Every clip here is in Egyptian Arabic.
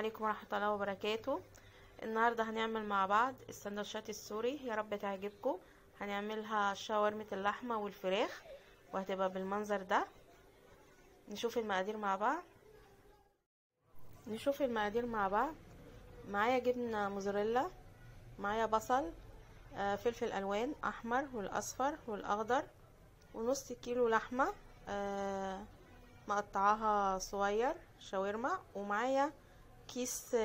عليكم ورحمة الله وبركاته النهاردة هنعمل مع بعض السندوتشات السوري يا رب تعجبكم هنعملها شاورمة اللحمة والفراخ وهتبقى بالمنظر ده نشوف المقادير مع بعض نشوف المقادير مع بعض معايا جبنة موزاريلا معايا بصل آه فلفل الوان احمر والاصفر والاخضر ونص كيلو لحمة آه مقطعاها صغير شاورما ومعايا كيس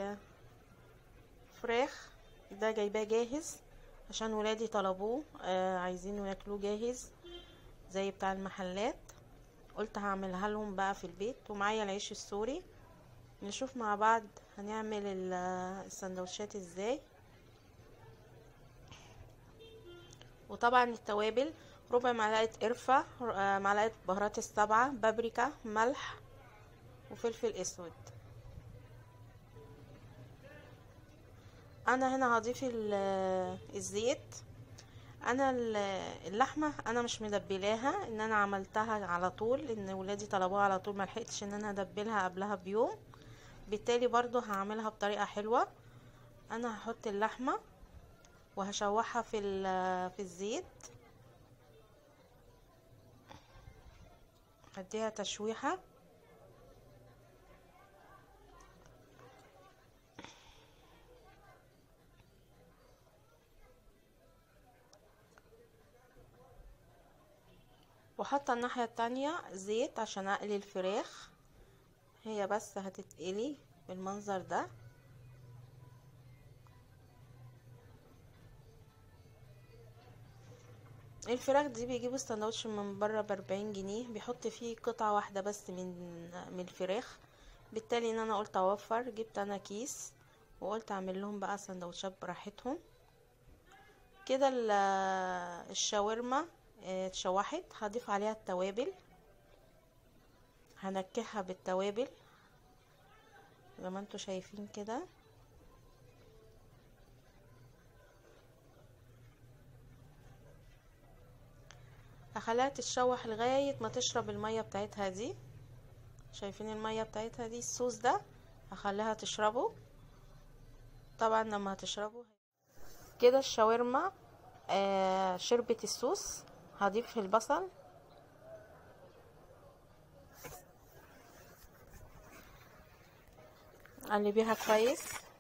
فراخ ده جايباه جاهز عشان ولادي طلبوه آه عايزينه ياكلوه جاهز زي بتاع المحلات قلت هعملها لهم بقى في البيت ومعايا العيش السوري نشوف مع بعض هنعمل السندوتشات ازاي وطبعا التوابل ربع معلقه قرفه معلقه بهارات السبعه بابريكا ملح وفلفل اسود انا هنا هضيف الزيت انا اللحمه انا مش مدبلاها ان انا عملتها على طول ان ولادي طلبوها على طول ملحقتش ان انا ادبلها قبلها بيوم بالتالي برضو هعملها بطريقه حلوه انا هحط اللحمه وهشوحها في في الزيت هديها تشويحه وحاطه الناحيه التانية زيت عشان اقلي الفراخ هي بس هتتقلي بالمنظر ده الفراخ دي بيجيبوا السندوتش من بره باربعين جنيه بيحط فيه قطعة واحدة بس من من الفراخ بالتالي ان انا قلت اوفر جبت انا كيس وقلت اعمل لهم بقى سندوتشات براحتهم كده الشاورما اتشوحت هضيف عليها التوابل هنكهها بالتوابل زي ما انتوا شايفين كده هخليها تتشوح لغاية ما تشرب المية بتاعتها دي شايفين المية بتاعتها دي الصوص ده هخليها تشربه طبعا لما هتشربه كده الشاورما آه شربت الصوص هضيف البصل قلبيها كويس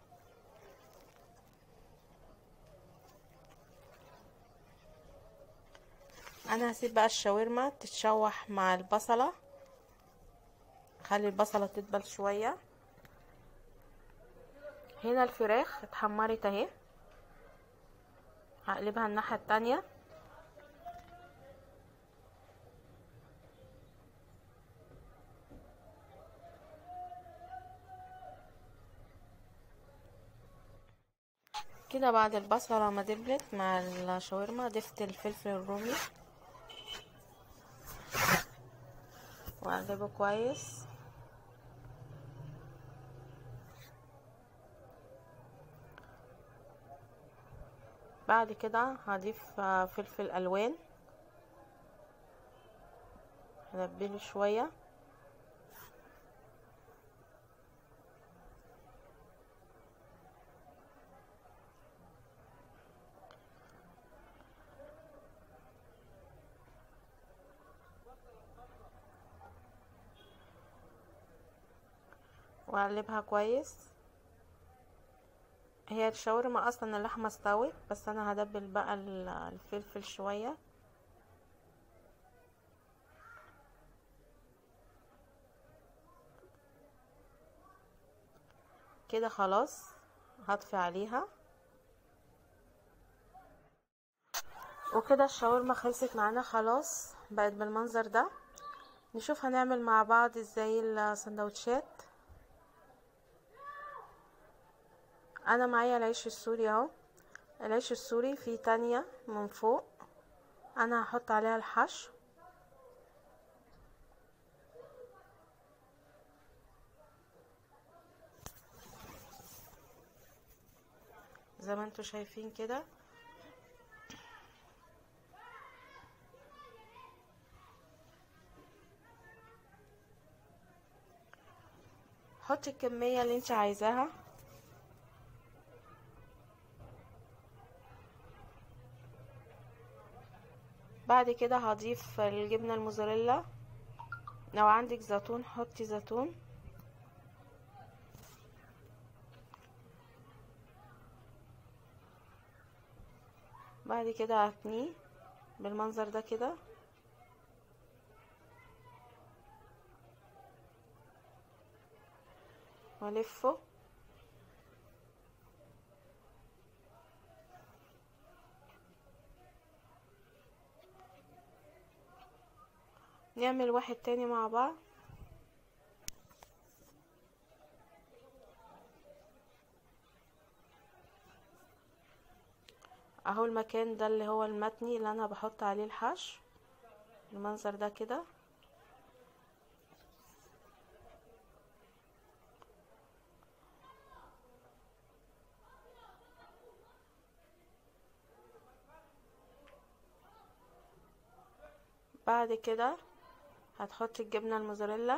انا هسيب بقى الشاورما تتشوح مع البصلة خلي البصلة تدبل شوية هنا الفراخ اتحمرت اهي هقلبها الناحية التانية كده بعد البصلة ما دبلت مع الشاورما ضفت الفلفل الرومي واقلبه كويس بعد كده هضيف فلفل الوان هنبله شويه واقلبها كويس هي الشاورما اصلا اللحمه استوت بس انا هدبل بقى الفلفل شويه كده خلاص هطفي عليها وكده الشاورما خلصت معانا خلاص بقت بالمنظر ده نشوف هنعمل مع بعض ازاي السندوتشات انا معايا العيش السوري اهو العيش السوري فيه تانية من فوق انا هحط عليها الحشو زي ما انتوا شايفين كده هتحطي الكمية اللي انت عايزاها بعد كده هضيف الجبنة الموزاريلا لو عندك زيتون حطي زيتون بعد كده هتنيه بالمنظر ده كده والفه نعمل واحد تاني مع بعض اهو المكان ده اللي هو المتني اللي انا بحط عليه الحشو المنظر ده كده بعد كده هتحطي الجبنة الموزاريلا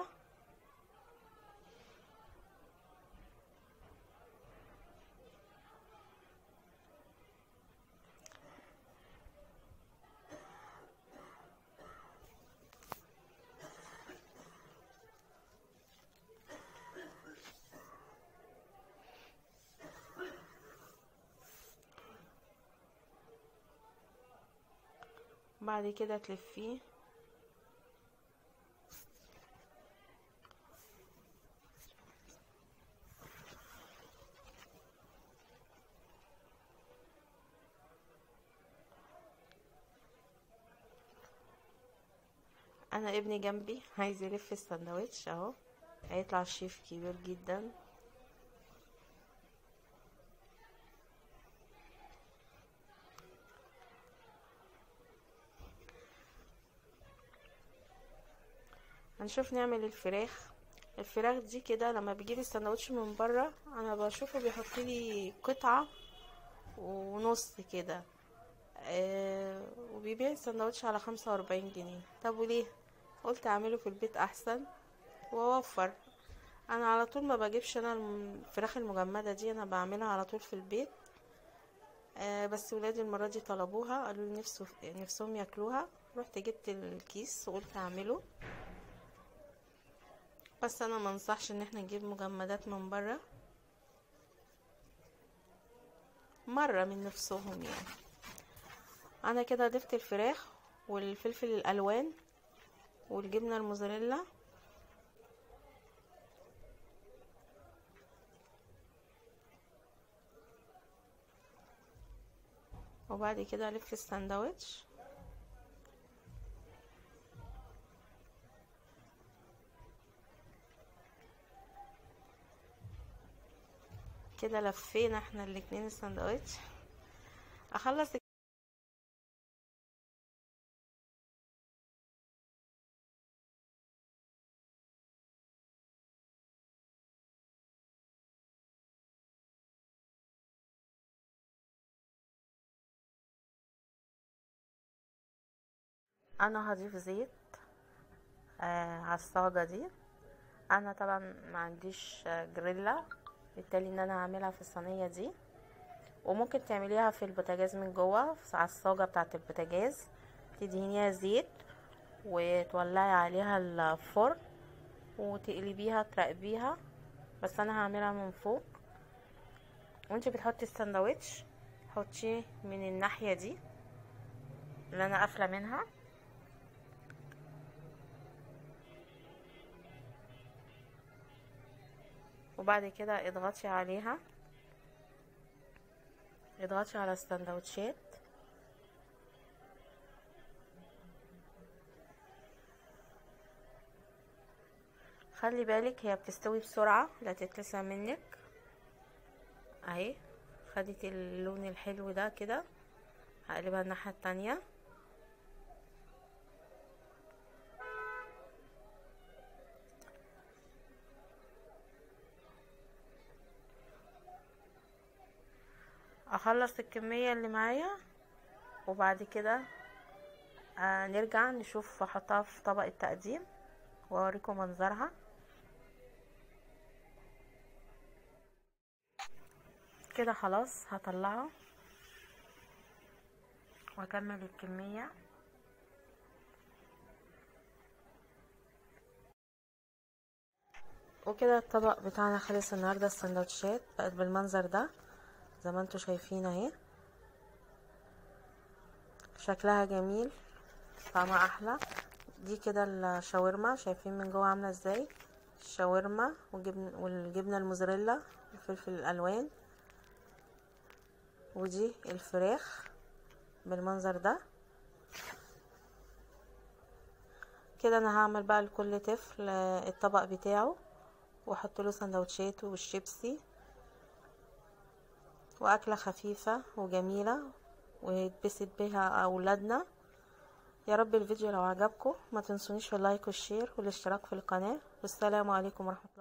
بعد كده تلفيه انا ابني جنبي عايز يلف السندوتش اهو هيطلع الشيف كبير جدا هنشوف نعمل الفراخ الفراخ دي كده لما بجيب السندوتش من بره انا بشوفه بيحط لي قطعه ونص كده آه وبيبيع السندوتش على خمسة واربعين جنيه طب وليه قلت اعمله في البيت احسن واوفر انا على طول ما بجيبش انا الفراخ المجمده دي انا بعملها على طول في البيت آه بس ولادي المره دي طلبوها قالوا لي نفسه نفسهم ياكلوها رحت جبت الكيس وقلت اعمله بس انا ما انصحش ان احنا نجيب مجمدات من بره مره من نفسهم يعني انا كده ضفت الفراخ والفلفل الالوان والجبنه الموزاريلا وبعد كده الف الساندوتش كده لفينا احنا الاتنين الساندوتش اخلص انا هضيف زيت آه على الصاجه دي انا طبعا ما عنديش آه جريلا بالتالي ان انا هعملها في الصينيه دي وممكن تعمليها في البوتاجاز من جوه على الصاجه بتاعه البوتاجاز تدهنيها زيت وتولعي عليها الفرن وتقلبيها تراقبيها بس انا هعملها من فوق وانت بتحطي الساندوتش حطيه من الناحيه دي اللي انا قافله منها وبعد كده اضغطي عليها اضغطي على السندوتشات خلي بالك هي بتستوي بسرعة لا تتلسع منك اهي خدت اللون الحلو ده كده هقلبها الناحية التانية اخلص الكمية اللي معايا وبعد كده آه نرجع نشوف احطها في طبق التقديم واوريكم منظرها كده خلاص هطلعه واكمل الكمية وكده الطبق بتاعنا خلص النهاردة السندوتشات بقت بالمنظر ده زي ما انتوا شايفين اهي شكلها جميل طعمها احلى دي كده الشاورما شايفين من جوه عامله ازاي الشاورما والجبن والجبنه الموزاريلا والفلفل الالوان ودي الفراخ بالمنظر ده كده انا هعمل بقى لكل طفل الطبق بتاعه واحط له سندوتشاته والشيبسي واكله خفيفه وجميله ويتبسط بها اولادنا يا رب الفيديو لو عجبكم ما تنسونيش في اللايك والشير والاشتراك في القناه والسلام عليكم ورحمه